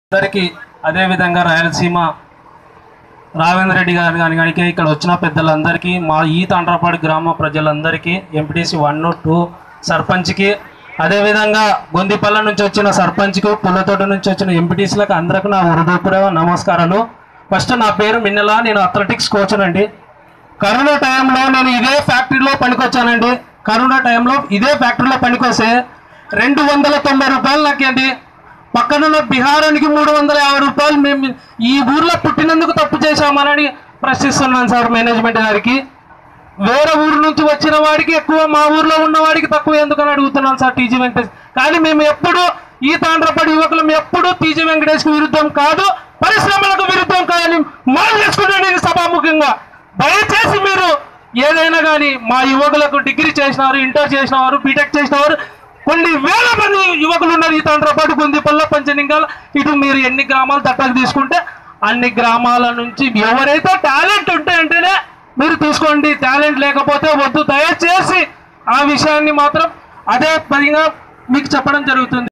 అందరికీ అదేవిధంగా రాయలసీమ రావేంద్ర రెడ్డి గారు కానీ కానీ ఇక్కడ వచ్చిన పెద్దలందరికీ మా ఈ తండ్రపాడు గ్రామ ప్రజలందరికీ ఎంపీటీసీ వన్ టూ సర్పంచ్కి అదేవిధంగా గొందిపల్ల నుంచి వచ్చిన సర్పంచ్కు పుల్లతోట నుంచి వచ్చిన ఎంపీటీసీలకు అందరికీ నా హృదయపూర్వక నమస్కారాలు ఫస్ట్ నా పేరు మిన్నెల నేను అథ్లెటిక్స్ కోచ్ అండి కరోనా టైంలో నేను ఇదే ఫ్యాక్టరీలో పనికొచ్చానండి కరోనా టైంలో ఇదే ఫ్యాక్టరీలో పనికొస్తే రెండు వందల తొంభై రూపాయలు నాకేంటి పక్కనున్న బిహారానికి మూడు వందల యాభై రూపాయలు మేము ఈ ఊర్లో పుట్టినందుకు తప్పు చేశామని ప్రశ్నిస్తున్నాను సార్ మేనేజ్మెంట్ గారికి వేరే ఊరు నుంచి వచ్చిన వాడికి ఎక్కువ మా ఊర్లో ఉన్న వాడికి తక్కువ ఎందుకని అడుగుతున్నాను సార్ టీజీ వెంకటేష్ కానీ మేము ఎప్పుడు ఈ తాండ్రపడి యువకులం ఎప్పుడు టీజీ వెంకటేష్కి విరుద్ధం కాదు పరిశ్రమలకు విరుద్ధం కాదని మనం చేసుకుంటాను ఇది సభాముఖంగా దయచేసి మీరు ఏదైనా కానీ మా యువకులకు డిగ్రీ చేసినారు ఇంటర్ చేసిన వారు బీటెక్ చేసిన వారు కొన్ని వేల మంది యువకులు ఉన్నారు ఈ తండ్రపాటు గుందిపల్ల పంచనింగాల ఇటు మీరు ఎన్ని గ్రామాలు దత్తకు తీసుకుంటే అన్ని గ్రామాల నుంచి ఎవరైతే టాలెంట్ ఉంటే అంటేనే మీరు తీసుకోండి టాలెంట్ లేకపోతే వద్దు దయచేసి ఆ విషయాన్ని మాత్రం అదే పదిగా మీకు చెప్పడం జరుగుతుంది